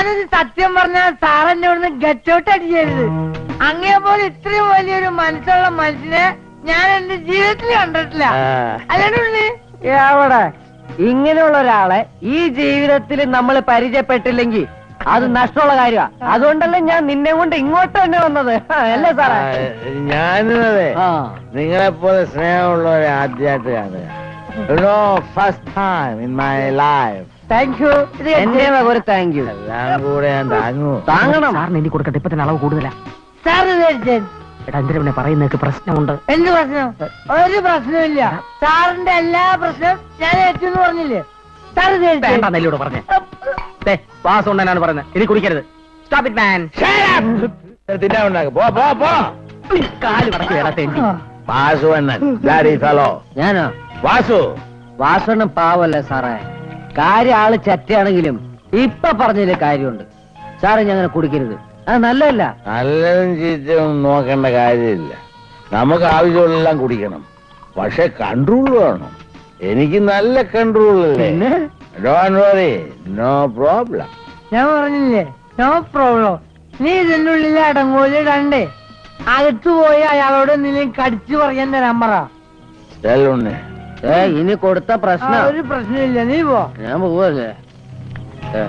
ഞാനൊരു സത്യം പറഞ്ഞാൽ സാർ എന്നെ ഇവിടുന്ന് ഗച്ചോട്ട് അടിക്കരുത് അങ്ങേ പോലെ ഇത്രയും വലിയൊരു മനസ്സുള്ള മനുഷ്യനെ ഞാൻ എന്റെ ജീവിതത്തിൽ കണ്ടിട്ടില്ല അല്ലേ എവിടെ ഇങ്ങനെയുള്ള ഒരാളെ ഈ ജീവിതത്തിൽ നമ്മൾ പരിചയപ്പെട്ടില്ലെങ്കിൽ അത് നഷ്ടമുള്ള കാര്യമാണ് അതുകൊണ്ടല്ലേ ഞാൻ നിന്നെ കൊണ്ട് ഇങ്ങോട്ട് തന്നെ വന്നത് ആ, അല്ലേ സാറേ ഞാനും അതെ ആ നിങ്ങളെ പോലെ സ്നേഹമുള്ളവരെ ആദ്യമായിട്ട് കാണുക you know first time in my life thank you ഇത് എന്റെ വക ഒരു താങ്ക് യു എല്ലാം കൂടെ ഞാൻ താങ്ങൂ താങ്ങണം സാറിന് എനിക്ക് കൊടുക്കട്ടെ ഇപ്പൊ തന്നെ അളവ് കൂടുതലാ സാർ ഇത് കഴിച്ചേ. എടാ എന്തിനാ പിന്നെ പറയുന്നേക്ക് പ്രശ്നമുണ്ട് എന്ത് പ്രശ്നം ഒരു പ്രശ്നമില്ല സാറിന്റെ എല്ലാ പ്രശ്നം ഞാൻ ഏറ്റെന്ന് പറഞ്ഞില്ലേ സാർ ഇത് കഴിച്ചേ. വേണ്ട നെല്ലോട് പറഞ്ഞേ ദേ, വാസം ഉണ്ടെന്നാണ് പറയുന്നത് ഇനി കുടിക്കരുത് സ്റ്റോപ്പ് ഇറ്റ് മാൻ തിന്നാ ഉണ്ടാക്കും പോ പോ പോ കാല് കടക്കി വേടാ തെണ്ടി വാസു എന്നൻ ഡാഡി ഫെലോ ഞാനോ വാസു വാസണ്ണൻ പാവല്ലേ സാറേ കാര്യം ആള് ചറ്റയാണെങ്കിലും ഇപ്പൊ പറഞ്ഞതില് കാര്യമുണ്ട് സാറേ ഞാൻ അങ്ങനെ കുടിക്കരുത് അത് നല്ലതല്ല നല്ലതും ചീത്തയും നോക്കേണ്ട കാര്യമില്ല നമുക്ക് ആവശ്യമുള്ളെല്ലാം കുടിക്കണം പക്ഷെ കൺട്രോൾ വേണം എനിക്ക് നല്ല കൺട്രോൾ അല്ലേ ഡോൺ വറി നോ പ്രോബ്ലം ഞാൻ പറഞ്ഞില്ലേ നോ പ്രോബ്ലം നീ ഇതിന്റെ ഉള്ളിൽ അടങ്ങൂല രണ്ടേ അകത്ത് പോയി അയാളോട് എന്തെങ്കിലും കടിച്ചു പറയാൻ തരാൻ പറ ചെല്ലുണ്ണേ ഏ ഇനി കൊടുത്ത ആ, പ്രശ്നം ഒരു പ്രശ്നമില്ല നീ പോ ഞാൻ പോവല്ലേ ഏ.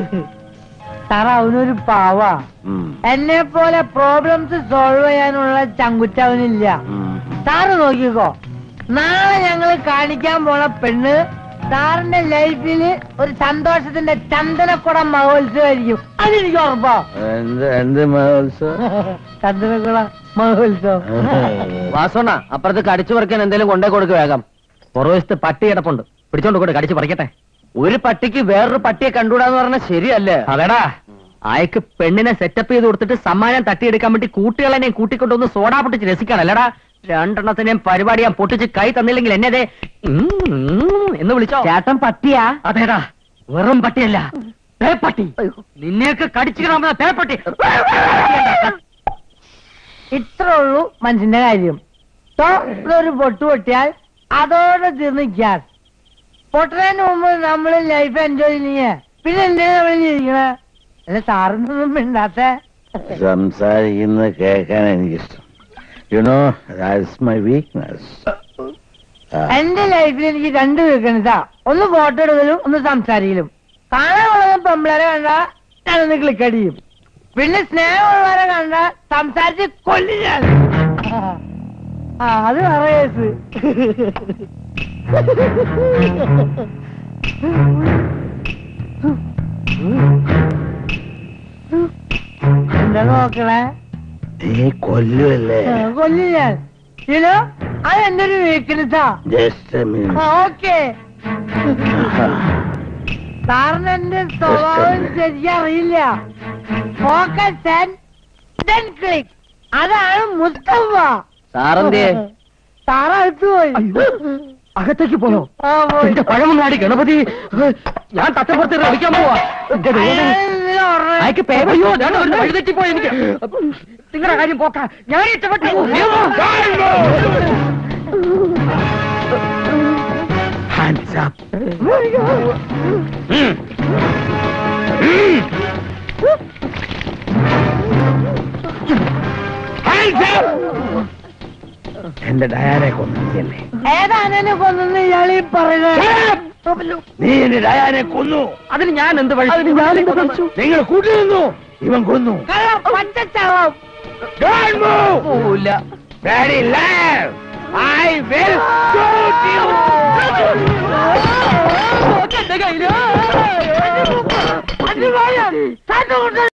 സാറ അവനൊരു പാവാ ഉം, എന്നെ പോലെ പ്രോബ്ലംസ് സോൾവ് ചെയ്യാനുള്ള ചങ്കുറ്റ അവനില്ല ഉം. സാറ് നോക്കിക്കോ നാളെ ഞങ്ങൾ കാണിക്കാൻ പോണ പെണ്ണ് സാറിന്റെ ലൈഫിൽ ഒരു സന്തോഷത്തിന്റെ ചന്ദനക്കുടം മഹോത്സവമായിരിക്കും അതെനിക്ക് ഉറപ്പാ എന്ത് എന്ത് മഹോത്സവം ചന്ദനക്കുടം മഹോത്സവം വാസോണ അപ്പുറത്ത് കടിച്ചു പറിക്കാൻ എന്തെങ്കിലും കൊണ്ടേ കൊടുക്ക് വേഗം പുറവശത്ത് പട്ടി കിടപ്പുണ്ട് പിടിച്ചോണ്ട് കൊണ്ട് കടിച്ച് പറിക്കട്ടെ ഒരു പട്ടിക്ക് വേറൊരു പട്ടിയെ കണ്ടുകൂടാന്ന് പറഞ്ഞാൽ ശരിയല്ലേ അതെടാ അയക്ക് പെണ്ണിനെ സെറ്റപ്പ് ചെയ്ത് കൊടുത്തിട്ട് സമ്മാനം തട്ടിയെടുക്കാൻ വേണ്ടി കൂട്ടുകളെന്നെ കൂട്ടിക്കൊണ്ടൊന്ന് സോഡാ പൊട്ടിച്ച് രസിക്കണം അല്ലടാ രണ്ടെണ്ണത്തിനെയും പരിപാടി ഞാൻ പൊട്ടിച്ച് കൈ തന്നില്ലെങ്കിൽ എന്നെ ദേ ഉം, ഉം എന്ന് വിളിച്ചോ ചേട്ടൻ പട്ടിയാ അതേടാ വെറും പട്ടിയല്ല പേപ്പട്ടി നിന്നെയൊക്കെ കടിച്ചിടാമെന്ന പേപ്പട്ടി ഇത്രേ ഉള്ളൂ മനുഷ്യന്റെ കാര്യം തോ ഒരു പൊട്ട് പൊട്ടിയാൽ അതോടെ തീർന്ന് ഗ്യാസ് പൊട്ടുന്നതിന് മുമ്പ് നമ്മൾ ലൈഫ് എൻജോയ് ചെയ്യേ പിന്നെ എന്തിനാ നമ്മൾ ജീവിക്കണേ അല്ല സാറിനൊന്നും മിണ്ടാത്ത സംസാരിക്കുന്നത് കേൾക്കാൻ എനിക്കിഷ്ടം you know that's my weakness എന്റെ ലൈഫിൽ എനിക്ക് രണ്ട് വീക്കണസാ ഒന്ന് ഫോട്ടോ എടുക്കലും ഒന്ന് സംസാരിക്കലും കാണാനുള്ളത് പെമ്പിളരെ കണ്ട ഞാനൊന്ന് ക്ലിക്ക് അടിക്കും പിന്നെ സ്നേഹമുള്ളവരെ കണ്ട സംസാരിച്ച് കൊല്ലും ഞാൻ ആ അത് വേറെ കേസ് എന്താ നോക്കണേ നീ കൊല്ലുമല്ലേ ആ, കൊല്ലും ഞാൻ യുനോ അത് എന്റെ ഒരു വീക്ക്നെസ്സാ ജസ്റ്റ് മിനിറ്റ് ഓക്കെ സാറിന് എന്റെ സ്വഭാവം ശരിക്കും അറിയില്ല ഫോക്കസ് ആൻഡ് ക്ലിക്ക് അതാണ് മുസ്തഫ സാറെന്തിയെ സാറടുത്ത് പോയി അകത്തേക്ക് പോയോ ആ, പോയി. എന്റെ പഴമങ്ങാടി ഗണപതി ഞാൻ തട്ടപ്പുറത്ത് കളിക്കാൻ പോവാ എന്റെ ദൈവമേ. അയാൾ ഇതിനെ ഉടനെ- അയക്ക് പേപ്പയ്യോ ഞാൻ ഒരു വഴിതെറ്റിപ്പോയി എനിക്ക് നിങ്ങളുടെ കാര്യം പോക്ക ഞാൻ ഇഷ്ടപ്പെട്ടു ഹാൻഡ്സ് അപ്പ് എന്റെ ഡയാനെ കൊന്നില്ലേ ഏതാനെ കൊന്നെന്ന് ഇയാൾ ഈ പറയുന്നത് നീ എന്റെ ഡയാനെ കൊന്നു അതിന് ഞാൻ എന്ത് വഴി നിങ്ങൾ കൂട്ടിരുന്നു ഇവൻ കൊന്നു കള്ളം പച്ചച്ചാളം Don't move! പോവില്ല Very loud! I will shoot you! എന്റെ കയ്യില് അത് പോയോ? തന്നെ കൊണ്ട്